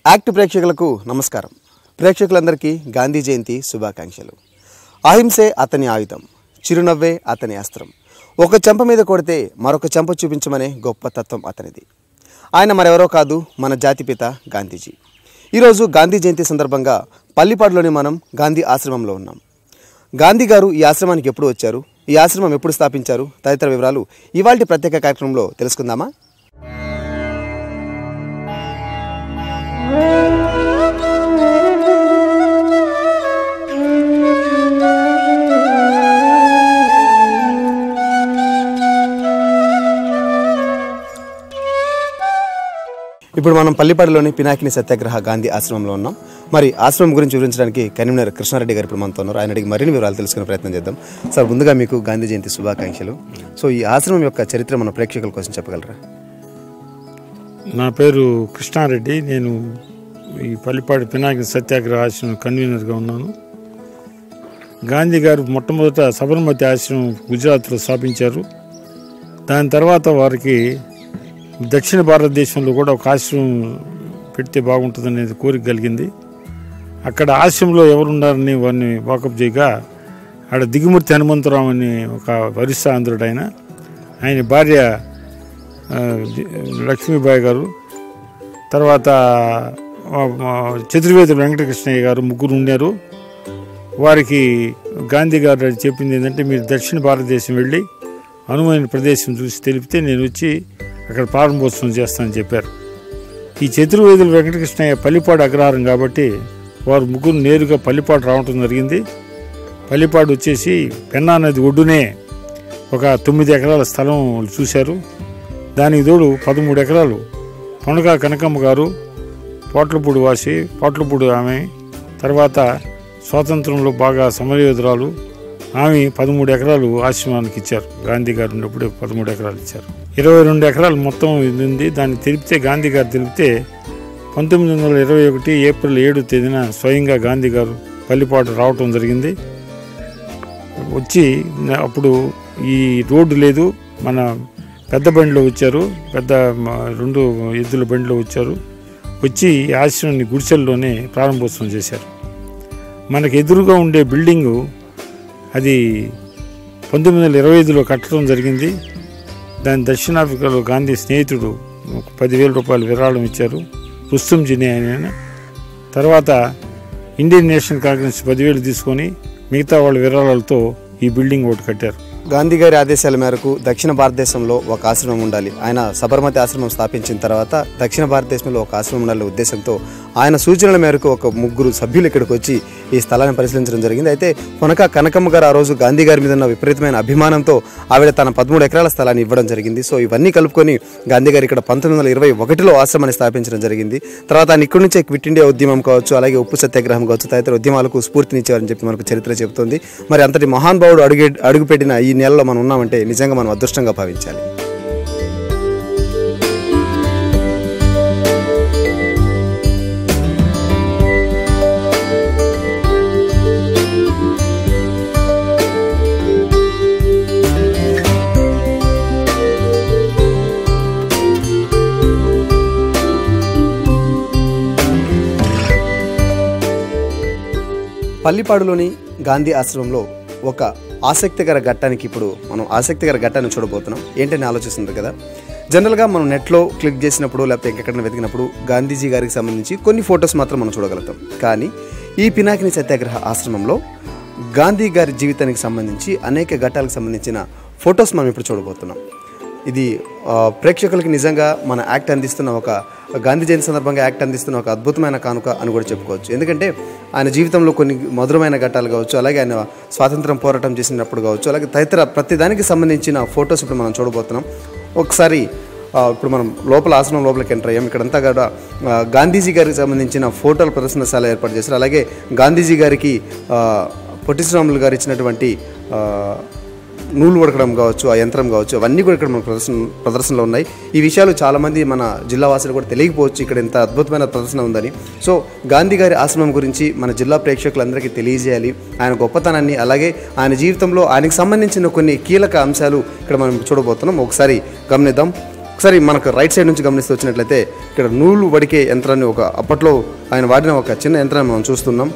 act ప్రేక్షకులకు నమస్కారం ప్రేక్షకులందరికీ గాంధీ జయంతి శుభాకాంక్షలు అహింసే అతని ఆయుధం చిరునవ్వే అతని అస్త్రం ఒక చెంప మీద కొడితే మరొక చెంప చూపించమనే గొప్ప తత్వం అతనిది ఆయన మరెవరో కాదు మన జాతిపిత గాంధీజీ ఈరోజు గాంధీ జయంతి సందర్భంగా పల్లిపాడులోని మనం గాంధీ ఆశ్రమంలో ఉన్నాం గాంధీ గారు ఈ ఆశ్రమానికి ఎప్పుడు వచ్చారు ఈ ఆశ్రమం ఎప్పుడు స్థాపించారు తదితర వివరాలు ఇవాళ ప్రత్యేక కార్యక్రమంలో తెలుసుకుందామా ఇప్పుడు మనం పల్లిపాడులోని పినాకిని సత్యాగ్రహ గాంధీ ఆశ్రమంలో ఉన్నాం మరి ఆశ్రమం గురించి వివరించడానికి కరీంనగర్ కృష్ణారెడ్డి గారు ఇప్పుడు మనతో ఉన్నారు ఆయన అడిగి మరిన్ని వివరాలు తెలుసుకునే ప్రయత్నం చేద్దాం సార్ ముందుగా మీకు గాంధీ జయంతి శుభాకాంక్షలు సో ఈ ఆశ్రమం యొక్క చరిత్ర మన ప్రేక్షకుల కోసం చెప్పగలరా నా పేరు కృష్ణారెడ్డి నేను ఈ పల్లిపాడు పినాకి సత్యాగ్రహ ఆశ్రమం కన్వీనర్గా ఉన్నాను గాంధీ గారు మొట్టమొదట సబర్మతి ఆశ్రమం గుజరాత్లో స్థాపించారు దాని తర్వాత వారికి దక్షిణ భారతదేశంలో కూడా ఒక ఆశ్రమం పెడితే బాగుంటుందనేది కోరిక కలిగింది అక్కడ ఆశ్రమంలో ఎవరున్నారని వారిని వాకప్ చేయగా ఆడ దిగుమూర్తి హనుమంతరావు అని ఒక వరిష్ట ఆంధ్రుడు ఆయన ఆయన భార్య ఆ, ది- లక్ష్మీబాయి గారు తర్వాత ఆ, ఆ, చతుర్వేదులు వెంకటకృష్ణయ్య గారు ముగ్గురు ఉన్నారు వారికి గాంధీ గారు చెప్పింది ఏంటంటే మీరు దక్షిణ భారతదేశం వెళ్ళి అనువైన ప్రదేశం చూసి తెలిపితే నేను వచ్చి అక్కడ ప్రారంభోత్సవం చేస్తానని చెప్పారు ఈ చతుర్వేదులు వెంకటకృష్ణయ్య పల్లిపాడు అగ్రహారం కాబట్టి వారు ముగ్గురు నేరుగా పల్లిపాడు రావటం జరిగింది పల్లిపాడు వచ్చేసి పెన్నా నది ఒడ్డునే ఒక తొమ్మిది ఎకరాల స్థలం వాళ్ళు చూశారు దానికి తోడు పదమూడు ఎకరాలు పొనక కనకమ్మ గారు పోట్లపూడి వాసి పోట్లపూడి ఆమె తర్వాత స్వాతంత్రంలో బాగా సమరయోధురాలు ఆమె పదమూడు ఎకరాలు ఆశ్రమానికి ఇచ్చారు గాంధీ గారు ఉన్నప్పుడు పదమూడు ఎకరాలు ఇచ్చారు ఇరవై రెండు ఎకరాలు మొత్తం ఇది ఉంది దాన్ని తెలిపితే గాంధీ గారు తెలిపితే పంతొమ్మిది వందల ఇరవై ఒకటి ఏప్రిల్ ఏడు తేదీన స్వయంగా గాంధీ గారు పల్లిపాటు రావటం జరిగింది వచ్చి న- అప్పుడు ఈ రోడ్డు లేదు మన పెద్ద బండిలో వచ్చారు పెద్ద మ- రెండు ఎద్దుల బండిలో వచ్చారు వచ్చి ఈ ఆశ్రమాన్ని గుడిసెల్లోనే ప్రారంభోత్సవం చేశారు మనకు ఎదురుగా ఉండే బిల్డింగు అది పంతొమ్మిది వందల ఇరవై ఐదులో కట్టడం జరిగింది దాని దక్షిణాఫ్రికాలో గాంధీ స్నేహితుడు ఒక పదివేల రూపాయలు విరాళం ఇచ్చారు రుస్తుం జినే ఆయన తర్వాత ఇండియన్ నేషనల్ కాంగ్రెస్ పదివేలు తీసుకొని మిగతా వాళ్ళ విరాళాలతో ఈ బిల్డింగ్ ఒకటి కట్టారు గాంధీ గారి ఆదేశాల మేరకు దక్షిణ భారతదేశంలో ఒక ఆశ్రమం ఉండాలి ఆయన సబర్మతి ఆశ్రమం స్థాపించిన తర్వాత దక్షిణ భారతదేశంలో ఒక ఆశ్రమం ఉండాలనే ఉద్దేశంతో ఆయన సూచనల మేరకు ఒక ముగ్గురు సభ్యులు ఇక్కడికి వచ్చి ఈ స్థలాన్ని పరిశీలించడం జరిగింది అయితే కొనక కనకమ్మ గారు ఆ రోజు గాంధీ గారి మీద ఉన్న విపరీతమైన అభిమానంతో ఆవిడ తన పదమూడు ఎకరాల స్థలాన్ని ఇవ్వడం జరిగింది సో ఇవన్నీ కలుపుకొని గాంధీ గారు ఇక్కడ పంతొమ్మిది వందల ఇరవై ఒకటిలో ఆశ్రమాన్ని స్థాపించడం జరిగింది తర్వాత ఆయన ఇక్కడి నుంచే క్విట్ ఇండియా ఉద్యమం కావచ్చు అలాగే ఉప్పు సత్యాగ్రహం కావచ్చు తదితర ఉద్యమాలకు స్ఫూర్తినిచ్చారని చెప్పి మనకు చరిత్ర చెబుతోంది మరి అంతటి మహానుభావుడు అడుగు అడుగుపెట్టిన ఈ నెలలో మనం ఉన్నామంటే నిజంగా మనం అదృష్టంగా భావించాలి పల్లిపాడులోని గాంధీ ఆశ్రమంలో ఒక ఆసక్తికర ఘట్టానికి ఇప్పుడు మనం ఆసక్తికర ఘట్టాన్ని చూడబోతున్నాం ఏంటని ఆలోచిస్తున్నారు కదా జనరల్గా మనం నెట్లో క్లిక్ చేసినప్పుడు లేకపోతే ఎక్కడైనా వెతికినప్పుడు గాంధీజీ గారికి సంబంధించి కొన్ని ఫొటోస్ మాత్రం మనం చూడగలుగుతాం కానీ ఈ పినాకిని సత్యాగ్రహ ఆశ్రమంలో గాంధీ గారి జీవితానికి సంబంధించి అనేక ఘట్టాలకు సంబంధించిన ఫొటోస్ మనం ఇప్పుడు చూడబోతున్నాం ఇది ఆ, ప్రేక్షకులకి నిజంగా మన యాక్ట్ అందిస్తున్న ఒక గాంధీ జయంతి సందర్భంగా యాక్ట్ అందిస్తున్న ఒక అద్భుతమైన కానుక అని కూడా చెప్పుకోవచ్చు ఎందుకంటే ఆయన జీవితంలో కొన్ని మధురమైన ఘట్టాలు కావచ్చు అలాగే ఆయన స్వాతంత్రం పోరాటం చేసినప్పుడు కావచ్చు అలాగే తదితర ప్రతి దానికి సంబంధించిన ఫొటోస్ ఇప్పుడు మనం చూడబోతున్నాం ఒకసారి ఆ, ఇప్పుడు మనం లోపల ఆశ్రమం లోపలికి ఎంటర్ అయ్యాం ఇక్కడంతా కూడా ఆ, గాంధీజీ గారికి సంబంధించిన ఫోటోల ప్రదర్శనశాల ఏర్పాటు చేశారు అలాగే గాంధీజీ గారికి ఆ, పొట్టి శ్రీరాములు గారు ఇచ్చినటువంటి ఆ, నూలు ఉడకడం కావచ్చు ఆ యంత్రం కావచ్చు అవన్నీ కూడా ఇక్కడ మన ప్రదర్శన ప్రదర్శనలో ఉన్నాయి ఈ విషయాలు చాలామంది మన జిల్లా వాసులు కూడా తెలియకపోవచ్చు ఇక్కడ ఎంత అద్భుతమైన ప్రదర్శన ఉందని సో గాంధీ గారి ఆశ్రమం గురించి మన జిల్లా ప్రేక్షకులందరికీ తెలియజేయాలి ఆయన గొప్పతనాన్ని అలాగే ఆయన జీవితంలో ఆయనకు సంబంధించిన కొన్ని కీలక అంశాలు ఇక్కడ మనం చూడబోతున్నాం ఒకసారి గమనిద్దాం ఒకసారి మనకు రైట్ సైడ్ నుంచి గమనిస్తూ వచ్చినట్లయితే ఇక్కడ నూలు వడికే యంత్రాన్ని ఒక అప్పట్లో ఆయన వాడిన ఒక చిన్న యంత్రాన్ని మనం చూస్తున్నాం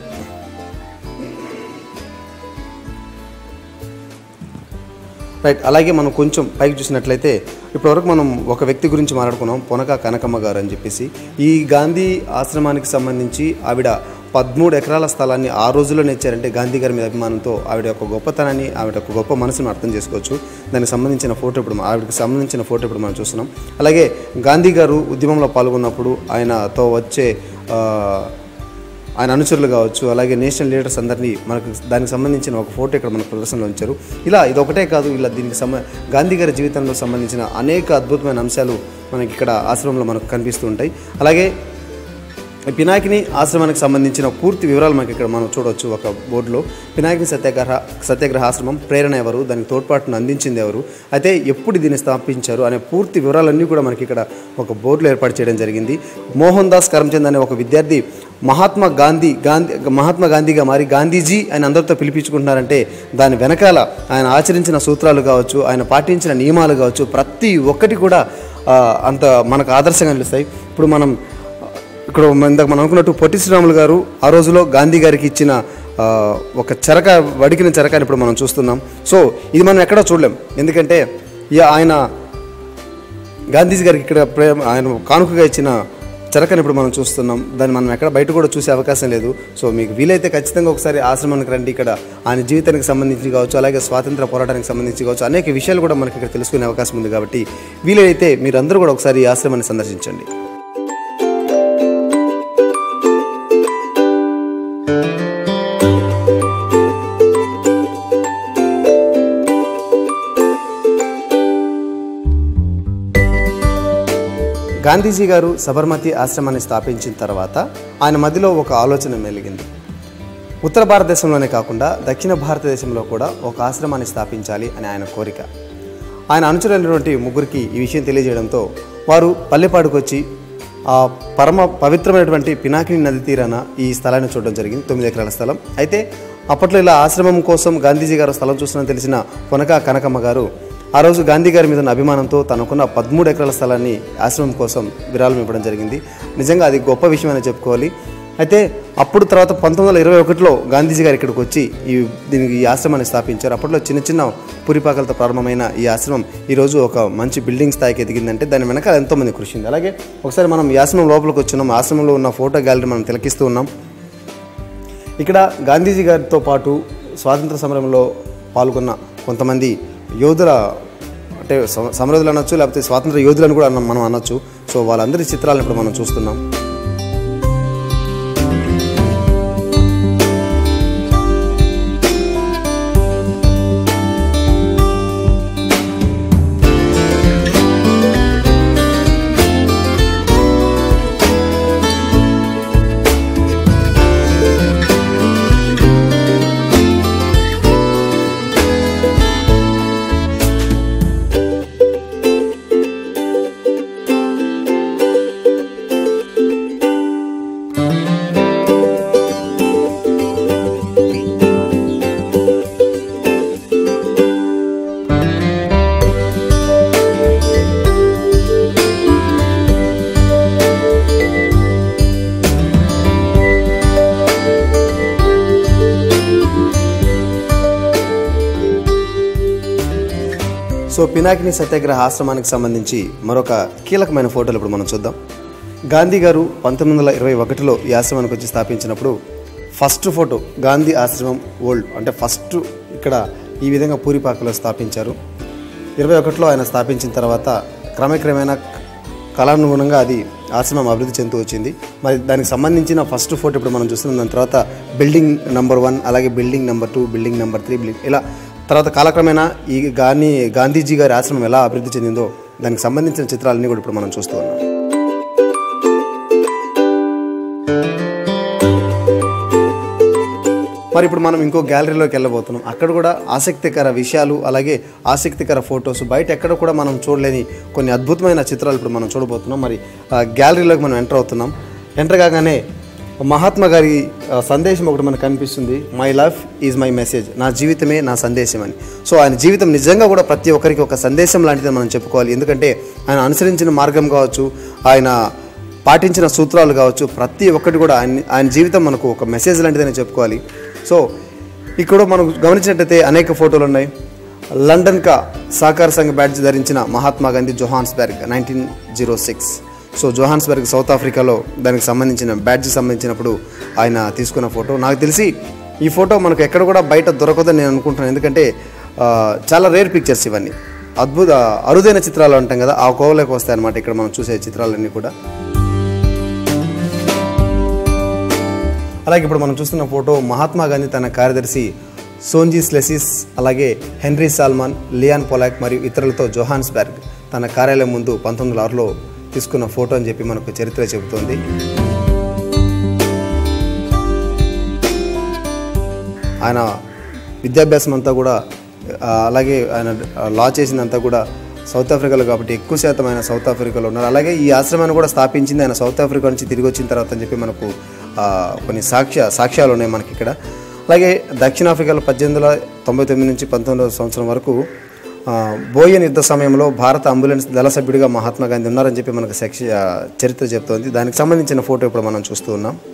రైట్ అలాగే మనం కొంచెం పైకి చూసినట్లయితే ఇప్పటివరకు మనం ఒక వ్యక్తి గురించి మాట్లాడుకున్నాం పొనక కనకమ్మ గారు అని చెప్పేసి ఈ గాంధీ ఆశ్రమానికి సంబంధించి ఆవిడ పదమూడు ఎకరాల స్థలాన్ని ఆ రోజుల్లోనే ఇచ్చారంటే గాంధీ గారి మీద అభిమానంతో ఆవిడ యొక్క గొప్పతనాన్ని ఆవిడ యొక్క గొప్ప మనసును అర్థం చేసుకోవచ్చు దానికి సంబంధించిన ఫోటో ఇప్పుడు మ- ఆవిడకి సంబంధించిన ఫోటో ఇప్పుడు మనం చూస్తున్నాం అలాగే గాంధీ గారు ఉద్యమంలో పాల్గొన్నప్పుడు ఆయనతో వచ్చే ఆ, ఆయన అనుచరులు కావచ్చు అలాగే నేషనల్ లీడర్స్ అందరినీ మనకు దానికి సంబంధించిన ఒక ఫోటో ఇక్కడ మన ప్రదర్శనలో ఉంచారు ఇలా ఇది ఒకటే కాదు ఇలా దీనికి సంబ గాంధీ గారి జీవితంలో సంబంధించిన అనేక అద్భుతమైన అంశాలు మనకి ఇక్కడ ఆశ్రమంలో మనకు కనిపిస్తూ ఉంటాయి అలాగే ఈ పినాకిని ఆశ్రమానికి సంబంధించిన పూర్తి వివరాలు మనకి ఇక్కడ మనం చూడవచ్చు ఒక బోర్డులో పినాకిని సత్యాగ్రహ సత్యాగ్రహ ఆశ్రమం ప్రేరణ ఎవరు దానికి తోడ్పాటును అందించింది ఎవరు అయితే ఎప్పుడు దీన్ని స్థాపించారు అనే పూర్తి వివరాలన్నీ కూడా మనకి ఇక్కడ ఒక బోర్డులో ఏర్పాటు చేయడం జరిగింది మోహన్ దాస్ కరమ్చంద్ అనే ఒక విద్యార్థి మహాత్మా గాంధీ గాంధీ మహాత్మా గాంధీగా మారి గాంధీజీ ఆయన అందరితో పిలిపించుకుంటున్నారంటే దాని వెనకాల ఆయన ఆచరించిన సూత్రాలు కావచ్చు ఆయన పాటించిన నియమాలు కావచ్చు ప్రతి ఒక్కటి కూడా ఆ, అంత మనకు ఆదర్శంగా నిలుస్తాయి ఇప్పుడు మనం ఇక్కడ మన- ఇందాక మనం అనుకున్నట్టు పొట్టి శ్రీరాములు గారు ఆ రోజులో గాంధీ గారికి ఇచ్చిన ఆ, ఒక చెరక వడికిన చెరకని ఇప్పుడు మనం చూస్తున్నాం సో ఇది మనం ఎక్కడా చూడలేం ఎందుకంటే ఈ ఆయన గాంధీజీ గారికి ఇక్కడ ప్రేమ ఆయన కానుకగా ఇచ్చిన చెరకని ఇప్పుడు మనం చూస్తున్నాం దాన్ని మనం ఎక్కడ బయట కూడా చూసే అవకాశం లేదు సో మీకు వీలైతే ఖచ్చితంగా ఒకసారి ఆశ్రమానికి రండి ఇక్కడ ఆయన జీవితానికి సంబంధించి కావచ్చు అలాగే స్వాతంత్ర పోరాటానికి సంబంధించి కావచ్చు అనేక విషయాలు కూడా మనకి ఇక్కడ తెలుసుకునే అవకాశం ఉంది కాబట్టి వీలైతే మీరందరూ కూడా ఒకసారి ఈ ఆశ్రమాన్ని సందర్శించండి గాంధీజీ గారు సబర్మతి ఆశ్రమాన్ని స్థాపించిన తర్వాత ఆయన మధ్యలో ఒక ఆలోచన మెలిగింది ఉత్తర భారతదేశంలోనే కాకుండా దక్షిణ భారతదేశంలో కూడా ఒక ఆశ్రమాన్ని స్థాపించాలి అని ఆయన కోరిక ఆయన అనుచరులైనటువంటి ముగ్గురికి ఈ విషయం తెలియజేయడంతో వారు పల్లెపాడుకు వచ్చి ఆ పరమ పవిత్రమైనటువంటి పినాకిని నది తీరాన ఈ స్థలాన్ని చూడడం జరిగింది తొమ్మిది ఎకరాల స్థలం అయితే అప్పట్లో ఇలా ఆశ్రమం కోసం గాంధీజీ గారు స్థలం చూస్తున్న తెలిసిన కొనక కనకమ్మ గారు ఆ రోజు గాంధీ గారి మీద ఉన్న అభిమానంతో తనకున్న పదమూడు ఎకరాల స్థలాన్ని ఆశ్రమం కోసం విరాళం ఇవ్వడం జరిగింది నిజంగా అది గొప్ప విషయం అని చెప్పుకోవాలి అయితే అప్పుడు తర్వాత పంతొమ్మిది వందల ఇరవై ఒకటిలో గాంధీజీ గారు ఇక్కడికి వచ్చి ఈ దీనికి ఈ ఆశ్రమాన్ని స్థాపించారు అప్పట్లో చిన్న చిన్న పురిపాకలతో ప్రారంభమైన ఈ ఆశ్రమం ఈరోజు ఒక మంచి బిల్డింగ్ స్థాయికి ఎదిగిందంటే దాని వెనకాల ఎంతోమంది కృషి ఉంది అలాగే ఒకసారి మనం ఈ ఆశ్రమం లోపలికి వచ్చినాం ఆశ్రమంలో ఉన్న ఫోటో గ్యాలరీ మనం తిలకిస్తూ ఉన్నాం ఇక్కడ గాంధీజీ గారితో పాటు స్వాతంత్ర సమరంలో పాల్గొన్న కొంతమంది యోధుల అంటే సమ- సమరయోధులు అనొచ్చు లేకపోతే స్వాతంత్ర యోధులను కూడా అన్న- మనం అనొచ్చు సో వాళ్ళందరి చిత్రాలను ఇప్పుడు మనం చూస్తున్నాం సో పినాకిని సత్యాగ్రహ ఆశ్రమానికి సంబంధించి మరొక కీలకమైన ఫోటోలు ఇప్పుడు మనం చూద్దాం గాంధీ గారు పంతొమ్మిది వందల ఇరవై ఒకటిలో ఈ ఆశ్రమానికి వచ్చి స్థాపించినప్పుడు ఫస్ట్ ఫోటో గాంధీ ఆశ్రమం ఓల్డ్ అంటే ఫస్ట్ ఇక్కడ ఈ విధంగా పూరిపాకలో స్థాపించారు ఇరవై ఒకటిలో ఆయన స్థాపించిన తర్వాత క్రమక్రమేణా కాలానుగుణంగా అది ఆశ్రమం అభివృద్ధి చెందుతూ వచ్చింది మరి దానికి సంబంధించిన ఫస్ట్ ఫోటో ఇప్పుడు మనం చూస్తున్నాం దాని తర్వాత బిల్డింగ్ నెంబర్ వన్ అలాగే building number two building number three building ఇలా తర్వాత కాలక్రమేణా ఈ గాంధీ గాంధీజీ గారి ఆశ్రమం ఎలా అభివృద్ధి చెందిందో దానికి సంబంధించిన చిత్రాలన్నీ కూడా ఇప్పుడు మనం చూస్తూ ఉన్నాం మరి ఇప్పుడు మనం ఇంకో గ్యాలరీలోకి వెళ్ళబోతున్నాం అక్కడ కూడా ఆసక్తికర విషయాలు అలాగే ఆసక్తికర ఫొటోస్ బయట ఎక్కడ కూడా మనం చూడలేని కొన్ని అద్భుతమైన చిత్రాలు ఇప్పుడు మనం చూడబోతున్నాం మరి ఆ గ్యాలరీలోకి మనం ఎంటర్ అవుతున్నాం ఎంటర్ కాగానే మహాత్మా గారి ఆ, సందేశం ఒకటి మనకు కనిపిస్తుంది my life is my message నా జీవితమే నా సందేశం అని సో ఆయన జీవితం నిజంగా కూడా ప్రతి ఒక్కరికి ఒక సందేశం లాంటిది మనం చెప్పుకోవాలి ఎందుకంటే ఆయన అనుసరించిన మార్గం కావచ్చు ఆయన పాటించిన సూత్రాలు కావచ్చు ప్రతి ఒక్కటి కూడా ఆయన ఆయన జీవితం మనకు ఒక మెసేజ్ లాంటిదని చెప్పుకోవాలి సో ఇక్కడ మనం గమనించినట్టయితే అనేక ఫోటోలు ఉన్నాయి లండన్ కా సహకార సంఘ బ్యాడ్జ్ ధరించిన Mahatma Gandhi Johannesburg nineteen zero six so Johannesburg south ఆఫ్రికాలో దానికి సంబంధించిన బ్యాడ్జ్ సంబంధించినప్పుడు ఆయన తీసుకున్న ఫోటో నాకు తెలిసి ఈ ఫోటో మనకు ఎక్కడ కూడా బయట దొరకదని నేను అనుకుంటున్నాను ఎందుకంటే ఆ, చాలా రేర్ పిక్చర్స్ ఇవన్నీ అద్భుత అరుదైన చిత్రాలు అంటాం కదా ఆ కోవలోకి వస్తాయి అనమాట ఇక్కడ మనం చూసే చిత్రాలన్నీ కూడా అలాగే ఇప్పుడు మనం చూస్తున్న ఫోటో మహాత్మా గాంధీ తన కార్యదర్శి సోన్జీ స్లెసిస్ అలాగే హెన్రీ సాల్మాన్ లియాన్ పొలాక్ మరియు ఇతరులతో జోహాన్స్బర్గ్ తన కార్యాలయం ముందు పంతొమ్మిది వందల ఆరులో తీసుకున్న ఫోటో అని చెప్పి మనకు చరిత్ర చెబుతోంది ఆయన విద్యాభ్యాసం అంతా కూడా ఆ, అలాగే ఆయన లా చేసిందంతా కూడా సౌత్ ఆఫ్రికాలో కాబట్టి ఎక్కువ శాతం ఆయన సౌత్ ఆఫ్రికాలో ఉన్నారు అలాగే ఈ ఆశ్రమాన్ని కూడా స్థాపించింది ఆయన సౌత్ ఆఫ్రికా నుంచి తిరిగి వచ్చిన తర్వాత అని చెప్పి మనకు ఆ, కొన్ని సాక్ష్య సాక్ష్యాలు ఉన్నాయి మనకి ఇక్కడ అలాగే దక్షిణాఫ్రికాలో పద్దెనిమిది వందల తొంభై తొమ్మిది నుంచి పంతొమ్మిది వందల సంవత్సరం వరకు ఆ, బోయన్ యుద్ధ సమయంలో భారత అంబులెన్స్ దళ సభ్యుడిగా మహాత్మా గాంధీ ఉన్నారని చెప్పి మనకు సెక్ష చరిత్ర చెప్తోంది దానికి సంబంధించిన ఫోటో ఇప్పుడు మనం చూస్తూ ఉన్నాం